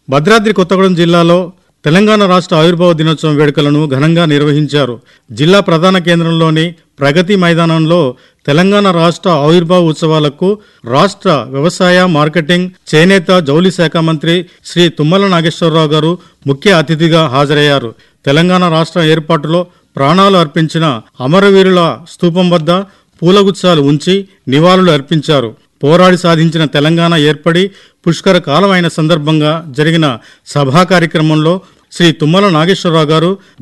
భద్రాద్రి కొత్తగూడెం జిల్లాలో తెలంగాణ రాష్ట్ర ఆవిర్భావ దినోత్సవం వేడుకలను ఘనంగా నిర్వహించారు జిల్లా ప్రధాన కేంద్రంలోని ప్రగతి మైదానంలో తెలంగాణ రాష్ట్ర ఆవిర్భావ ఉత్సవాలకు రాష్ట్ర వ్యవసాయ మార్కెటింగ్ చేనేత జౌలి శాఖ మంత్రి శ్రీ తుమ్మల నాగేశ్వరరావు గారు ముఖ్య అతిథిగా హాజరయ్యారు తెలంగాణ రాష్ట్ర ఏర్పాటులో ప్రాణాలు అర్పించిన అమరవీరుల స్తూపం వద్ద పూలగుచ్చాలు ఉంచి నివాళులు అర్పించారు పోరాడి సాధించిన తెలంగాణ ఏర్పడి పుష్కర కాలం అయిన సందర్భంగా జరిగిన సభా కార్యక్రమంలో శ్రీ తుమ్మల నాగేశ్వరరావు గారు